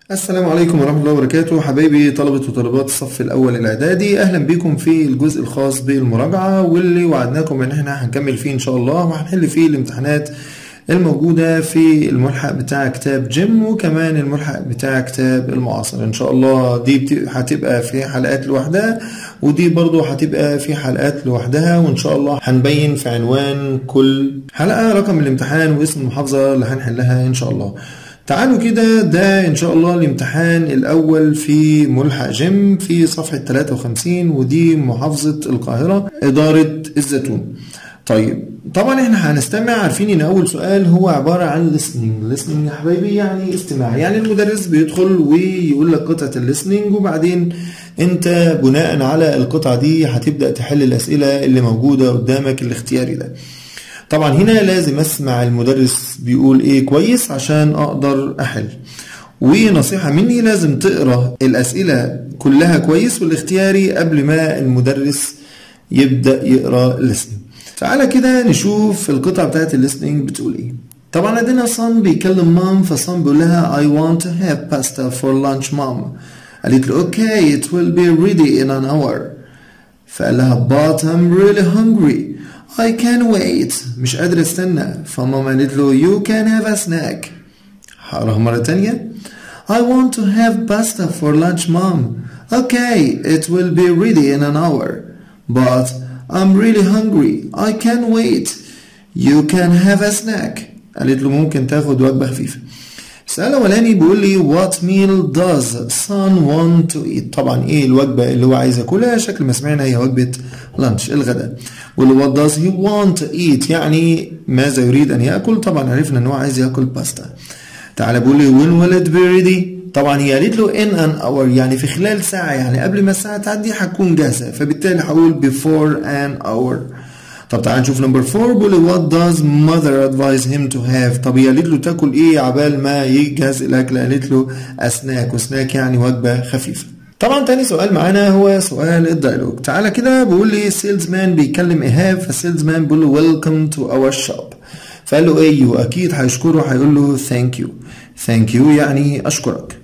السلام عليكم ورحمة الله وبركاته حبايبي طلبة وطالبات الصف الأول الإعدادي أهلا بكم في الجزء الخاص بالمراجعة واللي وعدناكم إن احنا هنكمل فيه إن شاء الله وهنحل فيه الامتحانات الموجودة في الملحق بتاع كتاب جيم وكمان الملحق بتاع كتاب المعاصر إن شاء الله دي بت- هتبقى في حلقات لوحدها ودي برضو هتبقى في حلقات لوحدها وإن شاء الله هنبين في عنوان كل حلقة رقم الامتحان واسم المحافظة اللي هنحلها إن شاء الله تعالوا كده ده ان شاء الله الامتحان الاول في ملحق جيم في صفحة 53 ودي محافظة القاهرة ادارة الزيتون طيب طبعا احنا هنستمع عارفين ان اول سؤال هو عبارة عن listening listening يا حبايبي يعني استماع يعني المدرس بيدخل ويقول لك قطعة الليسننج وبعدين انت بناء على القطعة دي هتبدأ تحل الاسئلة اللي موجودة قدامك الاختياري ده طبعا هنا لازم اسمع المدرس بيقول ايه كويس عشان اقدر احل ونصيحة مني لازم تقرا الاسئلة كلها كويس والاختياري قبل ما المدرس يبدأ يقرا الليسننج تعالى كده نشوف القطعة بتاعت الليسننج بتقول ايه طبعا عندنا صن بيكلم مام فصن بيقول لها I want to have pasta for lunch mom قالت له okay it will be ready in an hour فقال لها but I'm really hungry I can't wait مش قادر استنى فماما قالت له you can have a snack هقراها مرة تانية I want to have pasta for lunch mom okay it will be ready in an hour but I'm really hungry I can't wait you can have a snack قالت له ممكن تاخد وجبة خفيفة السؤال الأولاني بيقول لي what meal does son want to eat طبعا ايه الوجبة اللي هو عايز ياكلها شكل ما سمعنا هي وجبة لانش الغداء بيقول له what does he want to eat يعني ماذا يريد أن يأكل طبعا عرفنا أن هو عايز يأكل باستا تعالى بيقول لي when will it be ready طبعا هي قالت له in an hour يعني في خلال ساعة يعني قبل ما الساعة تعدي هتكون جاهزة فبالتالي هقول before an hour طب تعال نشوف نمبر 4 بيقول لي what does mother advise him to have طب هي قالت له تاكل ايه عبال ما يجهز الاكل قالت له اسناك وسناك يعني وجبه خفيفه طبعا تاني سؤال معانا هو سؤال الدايلوج تعالى كده بيقول لي سيلز مان بيكلم ايهاب فالسيلز مان بيقول له ويلكم تو اور شوب فقال له ايه اكيد هيشكره هيقول له ثانك يو ثانك يو يعني اشكرك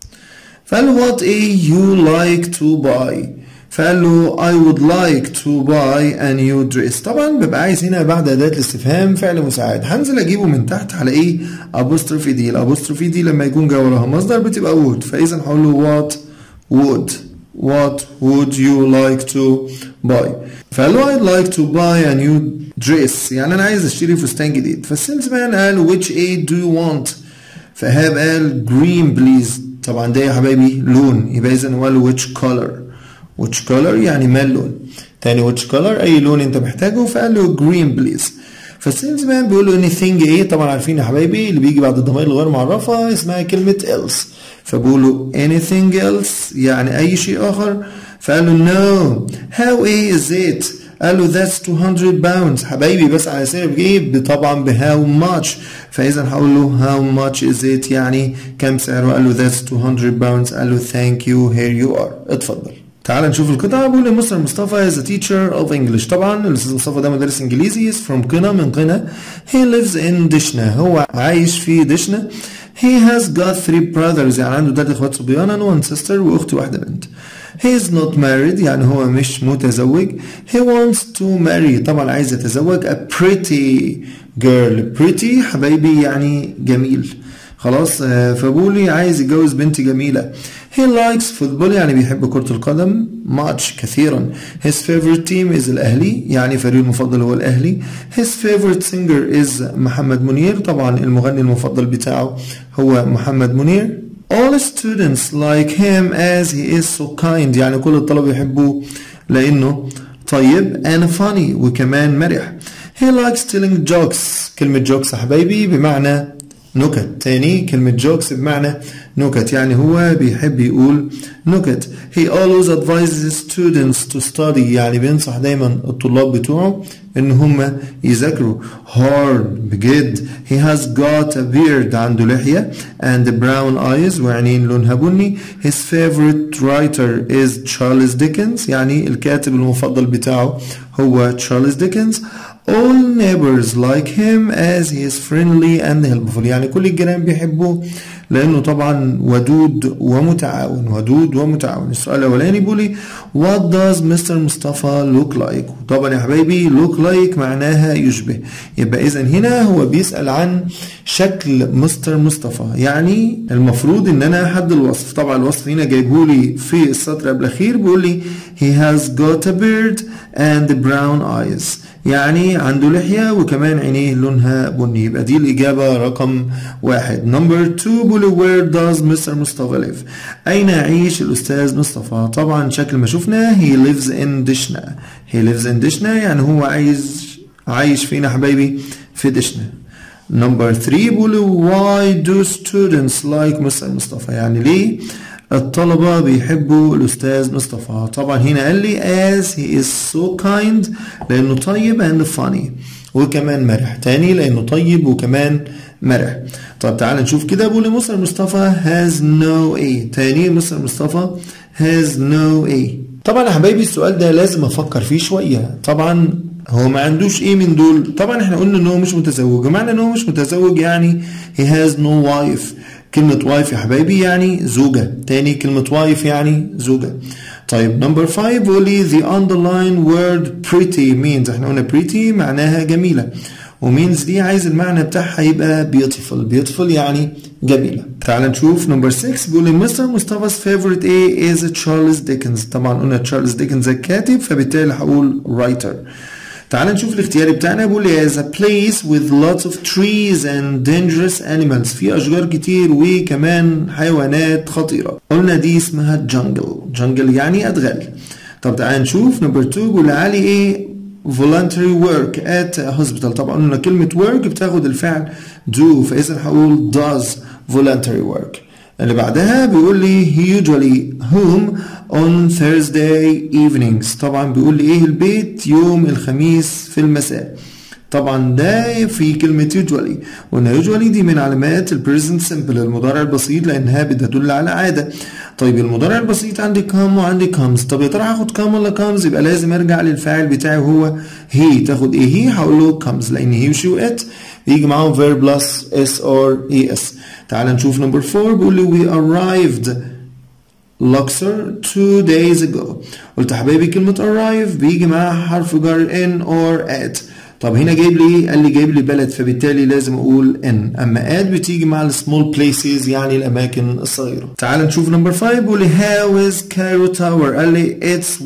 فقال له what a you like to buy فقال له I would like to buy a new dress طبعا ببقى عايز هنا بعد أداة الاستفهام فعل مساعد هنزل أجيبه من تحت هلاقيه apostrophe دي الابوستروفي دي لما يكون جاي وراها مصدر بتبقى would فإذا هقول له what would what would you like to buy فقال له I'd like to buy a new dress يعني أنا عايز أشتري فستان جديد فالسيلز مان قال which aid do you want فهاب قال green please طبعا ده يا حبايبي لون يبقى إذا هو قال which color which color يعني ما اللون تاني which color اي لون انت محتاجه فقال له green please فالسيلز مان بيقول له anything ايه طبعا عارفين يا حبايبي اللي بيجي بعد الضمائر الغير معرفه اسمها كلمه else فبقول له anything else يعني اي شيء اخر فقال له no how ايه is it قال له that's 200 pounds حبايبي بس على سعر بجيب طبعا ب how much فاذا هقول له how much is it يعني كم سعره قال له that's 200 pounds قال له thank you here you are اتفضل تعال نشوف القطعة بيقول لي مستر مصطفى is a teacher of English طبعا الأستاذ مصطفى ده مدرس إنجليزي is from قنا من قنا he lives in دشنا هو عايش في دشنا he has got three brothers يعني عنده تلات إخوات صبيانا one sister وأخت واحدة بنت he is not married يعني هو مش متزوج he wants to marry طبعا عايز يتزوج a pretty girl pretty حبايبي يعني جميل خلاص آه، فبولي عايز يتجوز بنت جميلة he likes football يعني بيحب كرة القدم much كثيرا his favorite team is الأهلي يعني فريقه المفضل هو الأهلي his favorite singer is محمد منير طبعا المغني المفضل بتاعه هو محمد منير all students like him as he is so kind يعني كل الطلبة يحبوه لأنه طيب and funny وكمان مرح he likes telling jokes كلمة jokes يا حبايبي بمعنى نكت تاني كلمة جوكس بمعنى نكت يعني هو بيحب يقول نكت he always advises students to study يعني بينصح دايما الطلاب بتوعه ان هم يذاكروا hard بجد he has got a beard عنده لحية and brown eyes وعينين لونها بني his favorite writer is Charles Dickens يعني الكاتب المفضل بتاعه هو Charles Dickens all neighbors like him as he is friendly and helpful يعني كل الجيران بيحبوه لانه طبعا ودود ومتعاون ودود ومتعاون السؤال الاولاني بيقول لي what does مستر مصطفى look like طبعا يا حبايبي look like معناها يشبه يبقى اذا هنا هو بيسال عن شكل مستر مصطفى يعني المفروض ان انا احدد الوصف طبعا الوصف هنا جايبه لي في السطر قبل الاخير بيقول لي he has got a beard and brown eyes يعني عنده لحية وكمان عينيه لونها بني يبقى دي الإجابة رقم واحد نمبر 2 بيقول where does مستر مصطفى live أين يعيش الأستاذ مصطفى طبعا شكل ما شفنا he lives in دشنا he lives in دشنا يعني هو عايز عايش فينا حبايبي في دشنا نمبر 3 بيقول why do students like مستر مصطفى يعني ليه الطلبة بيحبوا الأستاذ مصطفى طبعا هنا قال لي as he is so kind لأنه طيب and funny وكمان مرح تاني لأنه طيب وكمان مرح طب تعال نشوف كده بيقول لي مستر مصطفى has no A تاني مستر مصطفى has no A طبعا يا حبايبي السؤال ده لازم افكر فيه شوية طبعا هو ما عندوش ايه من دول طبعا احنا قلنا ان هو مش متزوج ومعنى ان هو مش متزوج يعني he has no wife كلمة وايف يا حبايبي يعني زوجة تاني كلمة وايف يعني زوجة طيب نمبر 5 بيقول لي the underline word pretty means احنا قلنا pretty معناها جميلة ومينز دي عايز المعنى بتاعها يبقى beautiful beautiful يعني جميلة تعال نشوف نمبر 6 بيقول لي مستر مصطفى's favorite A is تشارلز ديكنز طبعا قلنا تشارلز ديكنز الكاتب فبالتالي هقول writer تعال نشوف الاختياري بتاعنا بيقول لي as a place with lots of trees and dangerous animals في اشجار كتير وكمان حيوانات خطيرة قلنا دي اسمها jungle jungle يعني ادغال طب تعال نشوف نمبر 2 بيقول لي علي ايه voluntary work at a hospital طبعا قلنا كلمة work بتاخد الفعل do فإذا هقول does voluntary work اللي بعدها بيقول لي he usually home on Thursday evenings طبعا بيقول لي ايه البيت يوم الخميس في المساء طبعا ده في كلمة usually وان usually دي من علامات ال present simple المضارع البسيط لانها بتدل على عادة طيب المضارع البسيط عندي come وعندي comes طب يا ترى هاخد come ولا comes يبقى لازم ارجع للفاعل بتاعي وهو he تاخد ايه he هقول له comes لان he وشي وات بيجي معاهم verb plus s or es تعال نشوف نمبر 4 بيقول لي we arrived Luxor two days ago قلت يا حبايبي كلمة arrive بيجي معاها حرف جر in or at طب هنا جايب لي قال لي جايب لي بلد فبالتالي لازم اقول ان اما at بتيجي مع السمول places يعني الاماكن الصغيره تعال نشوف نمبر 5 بيقول لي how is Cairo Tower قال لي it's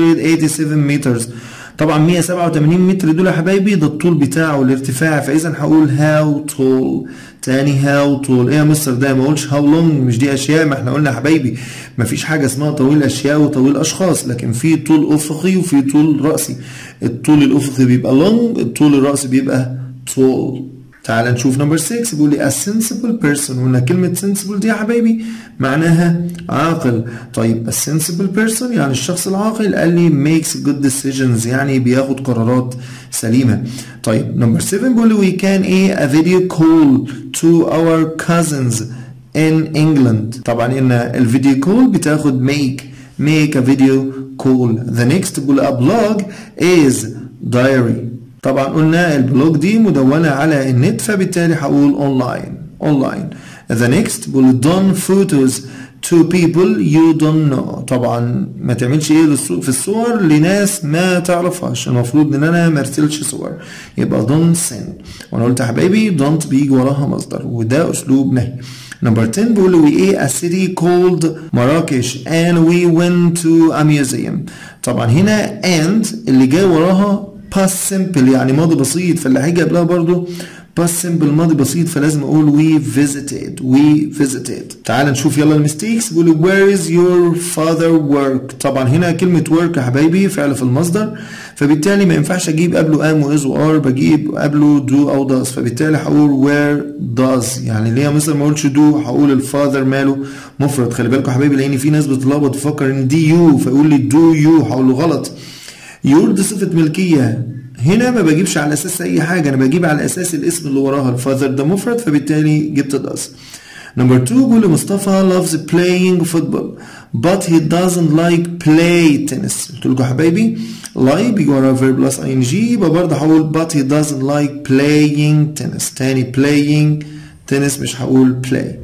187 meters طبعا 187 متر دول يا حبايبي ده الطول بتاعه الارتفاع فاذا هقول how tall تاني how tall ايه يا مستر ده ما اقولش how long مش دي اشياء ما احنا قلنا يا حبايبي ما فيش حاجه اسمها طويل اشياء وطويل اشخاص لكن في طول افقي وفي طول راسي الطول الافقي بيبقى long الطول الراسي بيبقى tall تعال نشوف نمبر 6 بيقول لي a sensible person قلنا كلمة sensible دي يا حبايبي معناها عاقل طيب a sensible person يعني الشخص العاقل قال لي makes good decisions يعني بياخد قرارات سليمة طيب نمبر 7 بيقول لي we can a, a video call to our cousins in England طبعا ان الفيديو كول بتاخد make make a video call the next بيقول a blog is diary طبعا قلنا البلوج دي مدونة على النت فبالتالي هقول اونلاين اونلاين the next بقول done photos to people you don't know طبعا ما تعملش ايه في الصور لناس ما تعرفهاش المفروض ان انا ما ارسلش صور يبقى don't send وانا قلت يا حبايبي don't بيجي وراها مصدر وده اسلوب نهي نمبر 10 بيقول we ايه a city called Marrakesh and we went to a museum طبعا هنا and اللي جاي وراها past simple يعني ماضي بسيط فاللي هيجي قبلها برضو past simple ماضي بسيط فلازم اقول we visited we visited تعال نشوف يلا المستيكس بيقول where is your father work طبعا هنا كلمة work يا حبايبي فعل في المصدر فبالتالي ما ينفعش اجيب قبله am و is و are بجيب قبله do او does فبالتالي هقول where does يعني ليه مثلا ما اقولش do هقول الفاذر ماله مفرد خلي بالكم يا حبايبي لان في ناس بتتلخبط تفكر ان دي يو فيقول لي do you هقول له غلط يور دي صفة ملكية هنا ما بجيبش على اساس اي حاجة انا بجيب على اساس الاسم اللي وراها الفاذر ده مفرد فبالتالي جبت داز نمبر 2 بيقول مصطفى loves playing football but he doesn't like play tennis قلت لكم يا حبايبي like بيجي وراها verb plus ing يبقى برضه هقول but he doesn't like playing tennis تاني playing tennis مش هقول play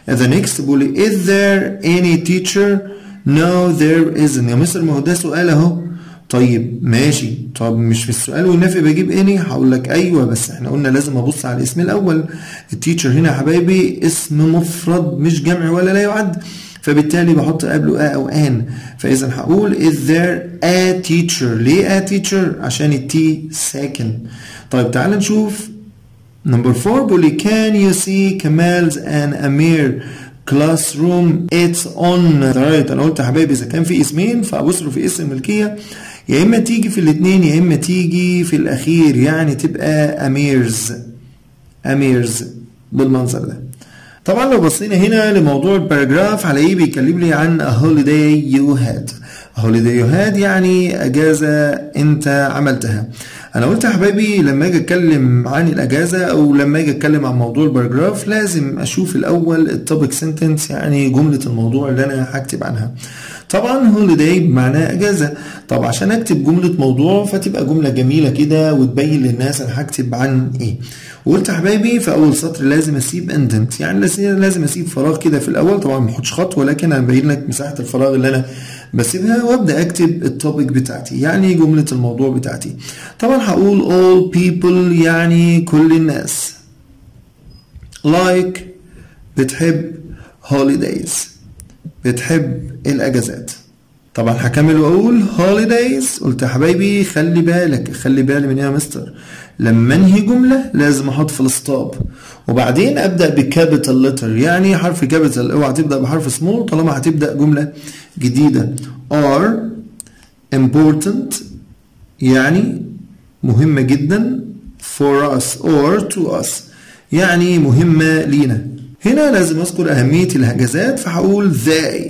the next بيقول لي is there any teacher no there isn't يا مستر ما هو ده سؤال اهو طيب ماشي طب مش في السؤال والنفي بجيب اني هقول لك ايوه بس احنا قلنا لازم ابص على الاسم الاول التيتشر هنا يا حبايبي اسم مفرد مش جمع ولا لا يعد فبالتالي بحط قبله ا او ان فاذا هقول is there a teacher ليه a teacher عشان التي ساكن طيب تعال نشوف نمبر 4 بيقول لي can you see Kamal's and Amir classroom it's on the right انا قلت يا حبايبي اذا كان في اسمين فابصر في اسم الملكيه يا اما تيجي في الاثنين يا اما تيجي في الاخير يعني تبقى اميرز اميرز بالمنظر ده طبعا لو بصينا هنا لموضوع الباراجراف هلاقيه بيتكلم لي عن a holiday you had a holiday you had يعني اجازه انت عملتها انا قلت يا حبايبي لما اجي اتكلم عن الاجازه او لما اجي اتكلم عن موضوع الباراجراف لازم اشوف الاول التوبيك سنتنس يعني جمله الموضوع اللي انا هكتب عنها طبعا هوليداي بمعنى اجازه طب عشان اكتب جمله موضوع فتبقى جمله جميله كده وتبين للناس انا هكتب عن ايه وقلت يا حبايبي في اول سطر لازم اسيب اندنت يعني لازم اسيب فراغ كده في الاول طبعا ما احطش خط ولكن انا مبين لك مساحه الفراغ اللي انا بسيبها وابدا اكتب التوبيك بتاعتي يعني جمله الموضوع بتاعتي طبعا هقول all people يعني كل الناس like بتحب holidays بتحب الاجازات طبعا هكمل واقول holidays قلت يا حبايبي خلي بالك خلي بالي من ايه يا مستر لما انهي جمله لازم احط فول ستوب وبعدين ابدا بكابيتال لتر يعني حرف كابيتال اوعى تبدا بحرف سمول طالما هتبدا جمله جديده are important يعني مهمه جدا for us or to us يعني مهمه لينا هنا لازم اذكر اهميه الاجازات فهقول they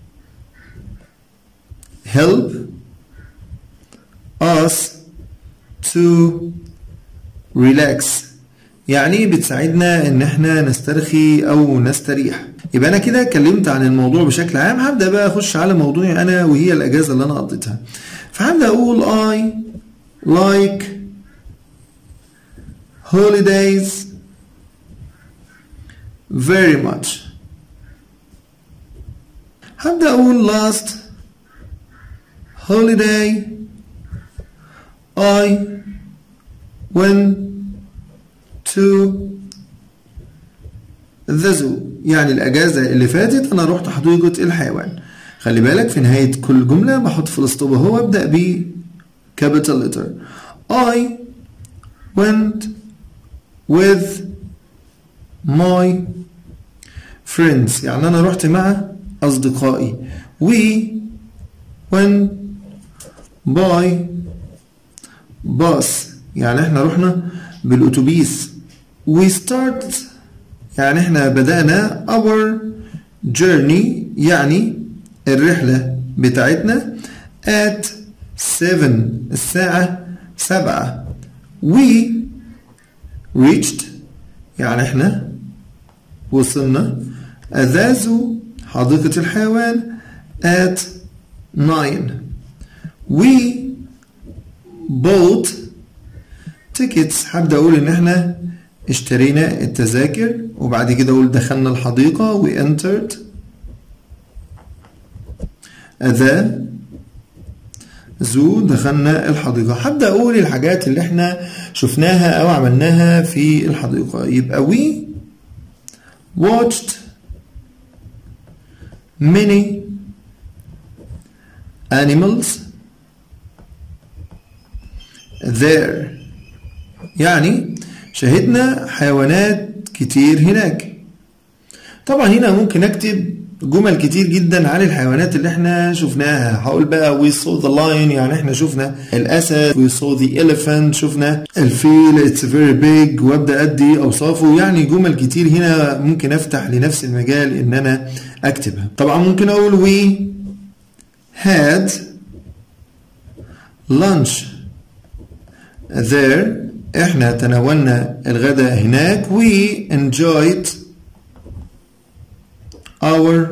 help us to relax يعني بتساعدنا ان احنا نسترخي او نستريح يبقى انا كده اتكلمت عن الموضوع بشكل عام هبدا بقى اخش على موضوعي انا وهي الاجازه اللي انا قضيتها فهبدا اقول I like holidays very much هبدا اقول last holiday I went to the zoo يعني الأجازة اللي فاتت أنا رحت حديقة الحيوان خلي بالك في نهاية كل جملة بحط فول ستوب أهو أبدأ ب capital letter I went with my friends يعني أنا رحت مع أصدقائي we went by bus يعني احنا رحنا بالأتوبيس we start يعني احنا بدأنا our journey يعني الرحلة بتاعتنا at 7 الساعة 7 we reached يعني احنا وصلنا the zoo حديقة الحيوان at 9 we bought tickets هبدأ أقول إن إحنا اشترينا التذاكر وبعد كده أقول دخلنا الحديقة we entered the zoo دخلنا الحديقة هبدأ أقول الحاجات اللي إحنا شفناها أو عملناها في الحديقة يبقى we watched many animals there يعني شاهدنا حيوانات كتير هناك طبعا هنا ممكن اكتب جمل كتير جدا عن الحيوانات اللي احنا شفناها هقول بقى we saw the lion يعني احنا شفنا الاسد we saw the elephant شفنا الفيل it's very big وابدا ادي اوصافه يعني جمل كتير هنا ممكن افتح لنفس المجال ان انا اكتبها طبعا ممكن اقول we had lunch there احنا تناولنا الغداء هناك we enjoyed our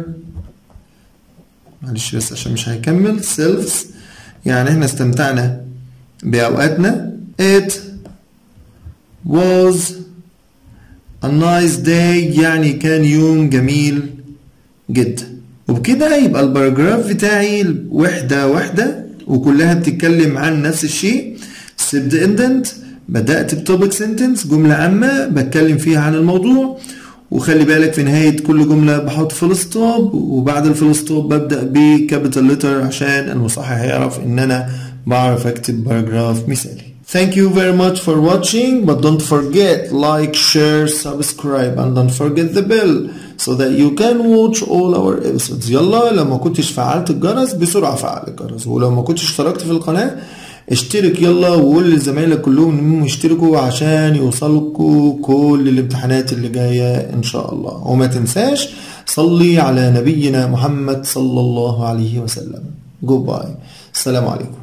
معلش بس عشان مش هيكمل selves يعني احنا استمتعنا بأوقاتنا it was a nice day يعني كان يوم جميل جدا وبكده يبقى الباراجراف بتاعي وحدة واحدة وكلها بتتكلم عن نفس الشيء سبدندنت بدأت بتوبك سنتنس جملة عامة بتكلم فيها عن الموضوع وخلي بالك في نهاية كل جملة بحط فول ستوب وبعد الفول ستوب ببدأ بكابيتال لتر عشان المصحح يعرف ان انا بعرف اكتب باراجراف مثالي Thank you very much for watching but don't forget like share subscribe and don't forget the bell so that you can watch all our episodes يلا لو ما كنتش فعلت الجرس بسرعة فعل الجرس ولو ما كنتش اشتركت في القناة اشترك يلا وقول لزمايلك كلهم انهم يشتركوا عشان يوصلكوا كل الامتحانات اللي جاية ان شاء الله وما تنساش صلي على نبينا محمد صلى الله عليه وسلم جود باي السلام عليكم